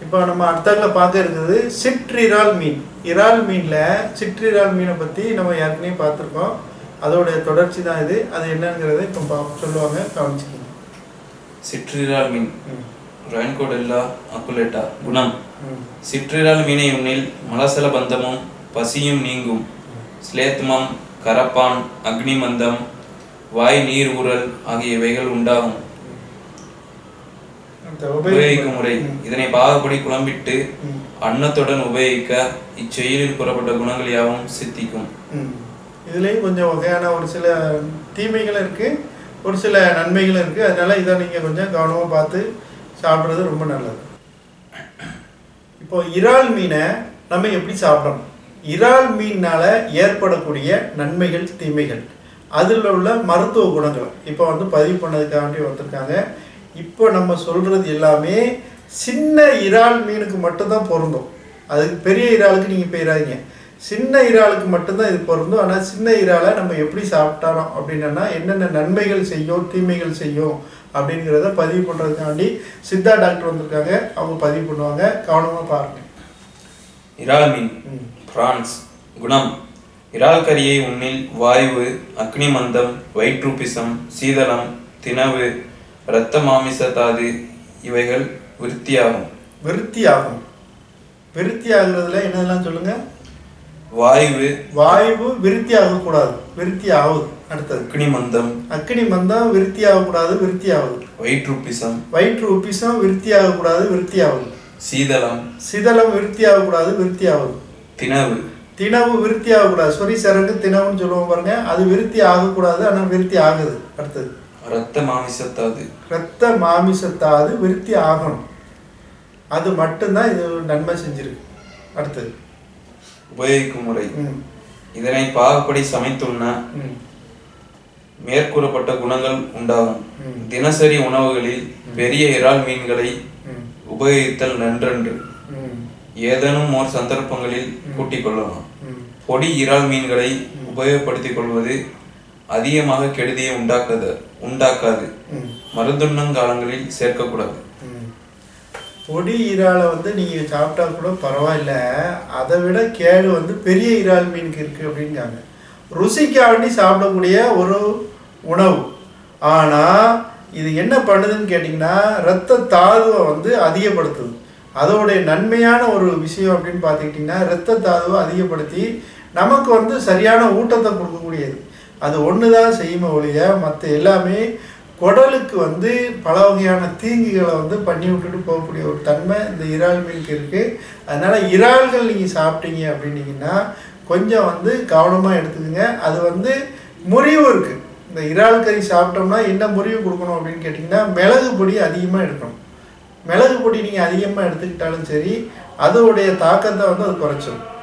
இப்போ நம்ம அடுத்தாக்கில் பார்க்க இருக்குது சிற்றிறால் மீன் இறால் மீனில் சிற்றிறால் மீனை பற்றி நம்ம ஏற்கனவே பார்த்துருக்கோம் அதோடைய தொடர்ச்சி தான் இது அது என்னங்கிறத இப்போ பா சொல்லுவாங்க கவனிச்சுக்கோங்க சிற்றிறால் மீன் ம். ரயன்கோடெல்லா அக்குலேட்டா குணம் ம். சிற்றிறால் மீனை உண்ணில் மலசல பந்தமும் பசியும் நீங்கும் ஸ்லேத்மம் கரப்பான் அக்னிமந்தம் வாய் நீர் ஊறல் ஆகிய இவைகள் உண்டாகும் அந்த உபயோகிக்கும் முறை ம். இதனை பாகப்படி குழம்பிட்டு ம். அன்னத்துடன் உபயோகிக்க இச்செயலில் கூறப்பட்ட குணங்கள் யாவும் சித்திக்கும் ம். இதுலேயும் கொஞ்சம் வகையான ஒரு சில தீமைகளும் இருக்குது ஒரு சில நன்மைகளும் இருக்குது அதனால இதை நீங்கள் கொஞ்சம் கவனமாக பார்த்து சாப்பிட்றது ரொம்ப நல்லது இப்போ இறால் மீனை நம்ம எப்படி சாப்பிடணும் இறால் மீனால ஏற்படக்கூடிய நன்மைகள் தீமைகள் அதில் உள்ள மருத்துவ குணங்கள் இப்போ வந்து பதிவு பண்ணதுக்காண்டி வந்திருக்காங்க இப்போ நம்ம சொல்றது எல்லாமே சின்ன இறால் மீனுக்கு மட்டும்தான் பொருந்தும் அதுக்கு பெரிய இறாலுக்கு நீங்கள் போயிடாதீங்க சின்ன இறாலுக்கு மட்டும்தான் இது பொருந்தும் ஆனால் சின்ன இறாலை நம்ம எப்படி சாப்பிட்டாரோம் அப்படின்னா என்னென்ன நன்மைகள் செய்யும் தீமைகள் செய்யும் அப்படிங்கிறத பதிவு பண்ணுறதுக்காண்டி சித்தா டாக்டர் வந்திருக்காங்க அவங்க பதிவு பண்ணுவாங்க கவனமாக பாருங்க இறால் மீன் ம். பிரான்ஸ் குணம் இறால் கறியை உண்ணில் வாய்வு அக்னிமந்தம் வயிற்றுப்பிசம் சீதளம் தினவு இரத்த மாமிச தாது இவைகள் விருத்தியாகும் விருத்தி ஆகும் விருத்தி ஆகுறதுல என்னதெல்லாம் சொல்லுங்க வாய்வு வாயு விருத்தி ஆகக்கூடாது விருத்தி ஆகுது அடுத்தது அக்னிமந்தம் அக்கினி மந்தம் விருத்தி ஆகக்கூடாது விருத்தி ஆகுது வயிற்றுப்பிசம் வயிற்று உப்பிசம் விருத்தி ஆகக்கூடாது விருத்தி ஆகுது சீதளம் சிதலம் விருத்தி ஆகக்கூடாது விருத்தி ஆகுது தினவு தினவு விருத்தி ஆகக்கூடாது சொறி சரங்கு தினவுன்னு சொல்லுவோம் பாருங்க அது விருத்தி ஆகக்கூடாது ஆனால் விருத்தி ஆகுது அடுத்தது இரத்த மாமிசத்தாது இரத்த மாமிசத்தாது விருத்தி ஆகணும் அது மட்டும்தான் இது நன்மை செஞ்சிருக்கு அடுத்தது உபயோகிக்கும் முறை ம் இதனை பாகப்படி சமைத்துண்ண ம் மேற்கூறப்பட்ட குணங்கள் உண்டாகும் ம். தினசரி உணவுகளில் பெரிய இறால் மீன்களை ம் உபயோகித்தல் நன்றன்று ம் ஏதேனும் ஓர் சந்தர்ப்பங்களில் கூட்டிக் கொள்ளலாம் ம் பொடி இறால் மீன்களை உபயோகப்படுத்திக் கொள்வது அதிகமாக கெடுதியை உண்டாக்காது உண்டாக்காது ம் மருந்துண்ணும் காலங்களில் சேர்க்கக்கூடாது ம். பொடி இறாலை வந்து நீங்கள் சாப்பிட்டா கூட பரவாயில்ல அதை விட கேடு வந்து பெரிய இறால் மீனுக்கு இருக்குது அப்படிங்காங்க ருசிக்காண்டி சாப்பிடக்கூடிய ஒரு உணவு ஆனால் இது என்ன பண்ணுதுன்னு கேட்டிங்கன்னா இரத்த தாதுவை வந்து அதிகப்படுத்துது அதோடைய நன்மையான ஒரு விஷயம் அப்படின்னு பார்த்துக்கிட்டிங்கன்னா இரத்த தாதுவை அதிகப்படுத்தி நமக்கு வந்து சரியான ஊட்டத்தை கொடுக்கக்கூடியது அது ஒன்று தான் செய்யுமே ஒழிய மற்ற எல்லாமே குடலுக்கு வந்து பல வகையான தீங்குகளை வந்து பண்ணி விட்டுட்டு போகக்கூடிய ஒரு தன்மை இந்த இறால் மீனுக்கு இருக்குது அதனால் இறால்கள் நீங்கள் சாப்பிட்டீங்க அப்படின்னீங்கன்னா கொஞ்சம் வந்து கவனமாக எடுத்துக்கோங்க அது வந்து முறிவு இருக்குது இந்த இறால் கறி சாப்பிட்டோம்னா என்ன முறிவு கொடுக்கணும் அப்படின்னு கேட்டிங்கன்னா மிளகு பொடி அதிகமாக எடுக்கணும் மிளகு பொடி நீங்கள் அதிகமாக எடுத்துக்கிட்டாலும் சரி அதோடைய தாக்கத்தை வந்து அது குறைச்சிடும்